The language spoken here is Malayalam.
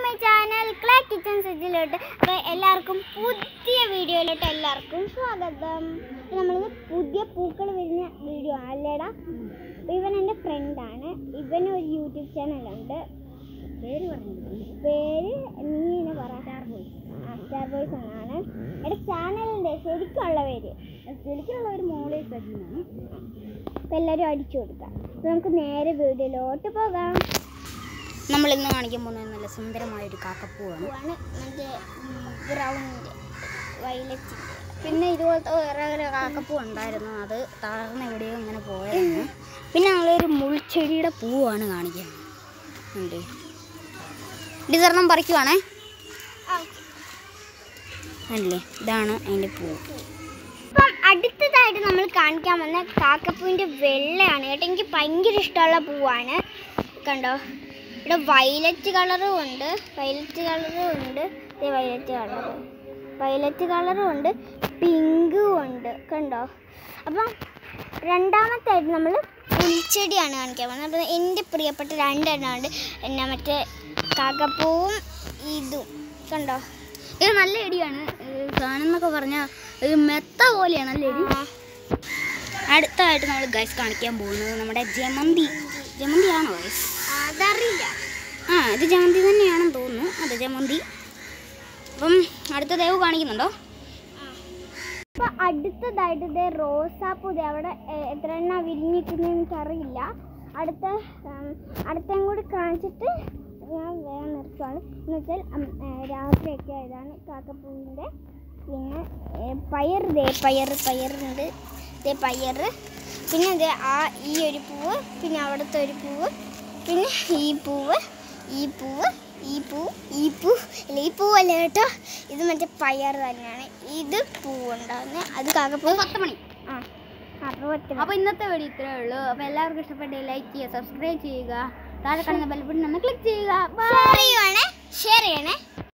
മൈ ചാനൽ ക്ലേ കിച്ചൺ സെറ്റിലോട്ട് അപ്പോൾ എല്ലാവർക്കും പുതിയ വീഡിയോയിലോട്ട് എല്ലാവർക്കും സ്വാഗതം നമ്മൾ പുതിയ പൂക്കൾ വരുന്ന വീഡിയോ അല്ലേടാ അപ്പോൾ ഇവൻ എൻ്റെ ഫ്രണ്ടാണ് ഇവന് ഒരു യൂട്യൂബ് ചാനലുണ്ട് പേര് പറഞ്ഞു പേര് നീ എന്നെ പറ സ്റ്റാർ ബോയ്സ് ആ സ്റ്റാർ ബോയ്സ് എന്നാണ് എൻ്റെ ചാനലിൻ്റെ ശരിക്കുള്ള പേര് ശരിക്കുള്ള ഒരു മോളെ സജീനാണ് അപ്പോൾ എല്ലാവരും അടിച്ചു കൊടുക്കാം അപ്പോൾ നമുക്ക് നേരെ വീഡിയോയിലോട്ട് പോകാം നമ്മൾ ഇന്ന് കാണിക്കാൻ പോകുന്നത് നല്ല സുന്ദരമായ ഒരു കാക്കപ്പൂവാണ് പൂവാണ് മറ്റേ ബ്രൗണിൻ്റെ വയലറ്റിൻ്റെ പിന്നെ ഇതുപോലത്തെ വേറെ ഒരു കാക്കപ്പൂ ഉണ്ടായിരുന്നു അത് തളർന്ന് എവിടെയോ ഇങ്ങനെ പോയായിരുന്നു പിന്നെ നമ്മളൊരു മുൾച്ചെടിയുടെ പൂവാണ് കാണിക്കുന്നത് ഉണ്ട് ഡിസർണം പറിക്കുവാണേ അല്ലേ ഇതാണ് അതിൻ്റെ പൂ ഇപ്പം അടുത്തതായിട്ട് നമ്മൾ കാണിക്കാൻ വന്ന കാക്കപ്പൂവിൻ്റെ വെള്ളയാണ് കേട്ടോ എനിക്ക് ഭയങ്കര ഇഷ്ടമുള്ള പൂവാണ് കണ്ടോ ഇവിടെ വയലറ്റ് കളറും ഉണ്ട് വയലറ്റ് കളറും ഉണ്ട് വയലറ്റ് കളർ വയലറ്റ് കളറും ഉണ്ട് പിങ്കും ഉണ്ട് കണ്ടോ അപ്പം രണ്ടാമത്തായിട്ട് നമ്മൾ പുൽച്ചെടിയാണ് കാണിക്കാൻ പോകുന്നത് അപ്പം എൻ്റെ പ്രിയപ്പെട്ട രണ്ടെണ്ണം ഉണ്ട് എന്നാ മറ്റേ കാക്കപ്പൂവും ഇതും കണ്ടോ ഇത് നല്ല ചെടിയാണ് സാധനം എന്നൊക്കെ പറഞ്ഞാൽ ഒരു മെത്ത പോലെയാണ് അല്ലേ ഇത് അടുത്തതായിട്ട് നമ്മൾ ഗൈസ് കാണിക്കാൻ പോകുന്നത് നമ്മുടെ ജമന്തി ജമന്തിയാണോ ഗൈസ് അതറിയില്ല ആ ഇത് ജമന്തി തന്നെയാണെന്ന് തോന്നുന്നു അതെ ജമന്തി അപ്പം അടുത്ത ദേവ് കാണിക്കുന്നുണ്ടോ അപ്പൊ അടുത്തതായിട്ട് ഇത് റോസാപ്പൂ ദേ അവിടെ എ- എത്ര എണ്ണ വിരിഞ്ഞിരിക്കുന്നു എനിക്കറിയില്ല അടുത്ത ഉം, അടുത്തയും കൂടി കാണിച്ചിട്ട് ഞാൻ വേഗം നിർത്തുവാണ് എന്ന് വെച്ചാൽ ഉം, ഏ, രാത്രിയൊക്കെ ഇതാണ് കാക്കപ്പൂവിൻ്റെ പിന്നെ ഏ, പയർ ദേ പയർ പയറുണ്ട് ദേ പയർ പിന്നെ ദേ ആ ഈ ഒരു പൂവ് പിന്നെ അവിടുത്തെ ഒരു പൂവ് പിന്നെ ഈ പൂവ് ഈ പൂവ് ഈ പൂ ഈ പൂ അല്ല ഈ പൂവല്ല കേട്ടോ ഇത് മറ്റേ പയർ തന്നെയാണ് ഇത് പൂവുണ്ടാകുന്നത് അത് കാക്കപ്പൂ പത്ത് മണി ആ അപ്പോൾ അപ്പോൾ ഇന്നത്തെ വീഡിയോ ഇത്രേ ഉള്ളൂ അപ്പോൾ എല്ലാവർക്കും ഇഷ്ടപ്പെട്ട ലൈക്ക് ചെയ്യുക സബ്സ്ക്രൈബ് ചെയ്യുക താഴെ കാണുന്ന ബെൽബട്ടൺ ഒന്ന് ക്ലിക്ക് ചെയ്യുക ബൈ ഷെയർ ചെയ്യണേ ഷെയർ ചെയ്യണേ